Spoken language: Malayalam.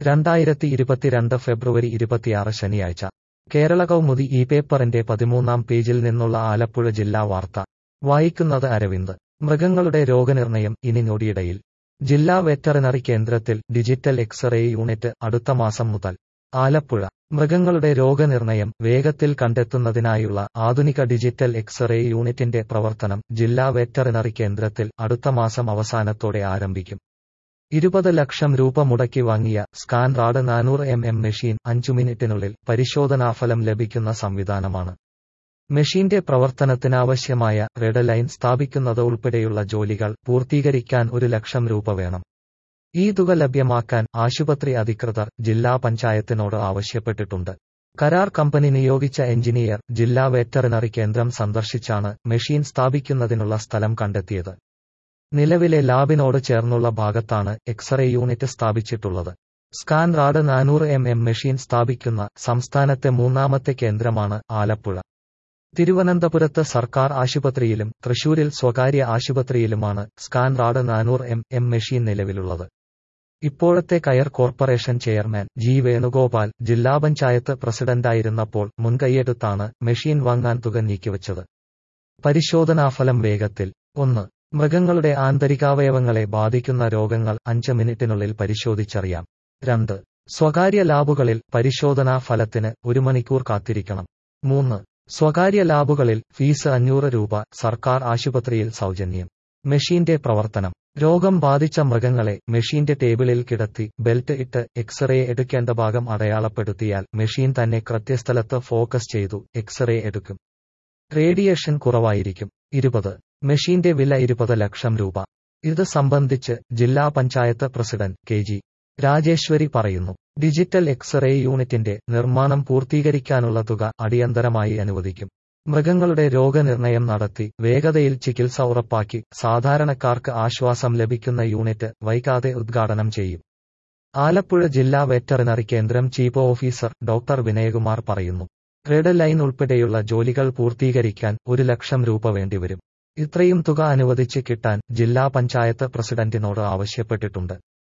രണ്ടായിരത്തി ഇരുപത്തിരണ്ട് ഫെബ്രുവരി ഇരുപത്തിയാറ് ശനിയാഴ്ച കേരള കൗമുദി ഈ പേപ്പറിന്റെ പതിമൂന്നാം പേജിൽ നിന്നുള്ള ആലപ്പുഴ ജില്ലാ വാർത്ത വായിക്കുന്നത് അരവിന്ദ് മൃഗങ്ങളുടെ രോഗനിർണയം ഇനി ഞൊടിയിടയിൽ ജില്ലാ വെറ്ററിനറി കേന്ദ്രത്തിൽ ഡിജിറ്റൽ എക്സ്റേ യൂണിറ്റ് അടുത്ത മാസം മുതൽ ആലപ്പുഴ മൃഗങ്ങളുടെ രോഗനിർണയം വേഗത്തിൽ കണ്ടെത്തുന്നതിനായുള്ള ആധുനിക ഡിജിറ്റൽ എക്സ്റേ യൂണിറ്റിന്റെ പ്രവർത്തനം ജില്ലാ വെറ്ററിനറി കേന്ദ്രത്തിൽ അടുത്ത മാസം അവസാനത്തോടെ ആരംഭിക്കും ഇരുപത് ലക്ഷം രൂപ മുടക്കി വാങ്ങിയ സ്കാൻ റാഡ് നാനൂറ് എം എം മെഷീൻ അഞ്ചു മിനിറ്റിനുള്ളിൽ പരിശോധനാഫലം ലഭിക്കുന്ന സംവിധാനമാണ് മെഷീന്റെ പ്രവർത്തനത്തിനാവശ്യമായ റെഡ് ലൈൻ സ്ഥാപിക്കുന്നത് ഉൾപ്പെടെയുള്ള ജോലികൾ പൂർത്തീകരിക്കാൻ ഒരു ലക്ഷം രൂപ വേണം ഈ തുക ലഭ്യമാക്കാൻ ആശുപത്രി അധികൃതർ ജില്ലാ പഞ്ചായത്തിനോട് ആവശ്യപ്പെട്ടിട്ടുണ്ട് കരാർ കമ്പനി നിയോഗിച്ച എഞ്ചിനീയർ ജില്ലാ വെറ്ററിനറി കേന്ദ്രം സന്ദർശിച്ചാണ് മെഷീൻ സ്ഥാപിക്കുന്നതിനുള്ള സ്ഥലം കണ്ടെത്തിയത് നിലവിലെ ലാബിനോട് ചേർന്നുള്ള ഭാഗത്താണ് എക്സ്റേ യൂണിറ്റ് സ്ഥാപിച്ചിട്ടുള്ളത് സ്കാൻ റാഡ് നാനൂറ് എം എം മെഷീൻ സ്ഥാപിക്കുന്ന സംസ്ഥാനത്തെ മൂന്നാമത്തെ കേന്ദ്രമാണ് ആലപ്പുഴ തിരുവനന്തപുരത്ത് സർക്കാർ ആശുപത്രിയിലും തൃശൂരിൽ സ്വകാര്യ ആശുപത്രിയിലുമാണ് സ്കാൻ റാഡ് നാനൂറ് എം എം മെഷീൻ നിലവിലുള്ളത് ഇപ്പോഴത്തെ കയർ കോർപ്പറേഷൻ ചെയർമാൻ ജി വേണുഗോപാൽ ജില്ലാ പഞ്ചായത്ത് പ്രസിഡന്റായിരുന്നപ്പോൾ മുൻകൈയെടുത്താണ് മെഷീൻ വാങ്ങാൻ തുക നീക്കിവച്ചത് പരിശോധനാഫലം വേഗത്തിൽ ഒന്ന് മൃഗങ്ങളുടെ ആന്തരികാവയവങ്ങളെ ബാധിക്കുന്ന രോഗങ്ങൾ അഞ്ച് മിനിറ്റിനുള്ളിൽ പരിശോധിച്ചറിയാം രണ്ട് സ്വകാര്യ ലാബുകളിൽ പരിശോധനാ ഫലത്തിന് ഒരു മണിക്കൂർ കാത്തിരിക്കണം മൂന്ന് സ്വകാര്യ ലാബുകളിൽ ഫീസ് അഞ്ഞൂറ് രൂപ സർക്കാർ ആശുപത്രിയിൽ സൗജന്യം മെഷീന്റെ പ്രവർത്തനം രോഗം ബാധിച്ച മൃഗങ്ങളെ മെഷീന്റെ ടേബിളിൽ കിടത്തി ബെൽറ്റ് ഇട്ട് എക്സ്റേ എടുക്കേണ്ട ഭാഗം അടയാളപ്പെടുത്തിയാൽ മെഷീൻ തന്നെ കൃത്യസ്ഥലത്ത് ഫോക്കസ് ചെയ്തു എക്സ്റേ എടുക്കും റേഡിയേഷൻ കുറവായിരിക്കും ഇരുപത് മെഷീന്റെ വില ഇരുപത് ലക്ഷം രൂപ ഇത് സംബന്ധിച്ച് ജില്ലാ panchayat president K G Rajeswari പറയുന്നു ഡിജിറ്റൽ എക്സ്റേ യൂണിറ്റിന്റെ നിർമ്മാണം പൂർത്തീകരിക്കാനുള്ള തുക അടിയന്തരമായി അനുവദിക്കും മൃഗങ്ങളുടെ രോഗനിർണയം നടത്തി വേഗതയിൽ ചികിത്സ ഉറപ്പാക്കി സാധാരണക്കാർക്ക് ആശ്വാസം ലഭിക്കുന്ന യൂണിറ്റ് വൈകാതെ ഉദ്ഘാടനം ചെയ്യും ആലപ്പുഴ ജില്ലാ വെറ്ററിനറി കേന്ദ്രം ചീഫ് ഓഫീസർ ഡോക്ടർ വിനയകുമാർ പറയുന്നു റെഡ് ലൈൻ ഉൾപ്പെടെയുള്ള ജോലികൾ പൂർത്തീകരിക്കാൻ ഒരു ലക്ഷം രൂപ വേണ്ടിവരും ഇത്രയും തുക അനുവദിച്ച് കിട്ടാൻ ജില്ലാ പഞ്ചായത്ത് പ്രസിഡന്റിനോട് ആവശ്യപ്പെട്ടിട്ടുണ്ട്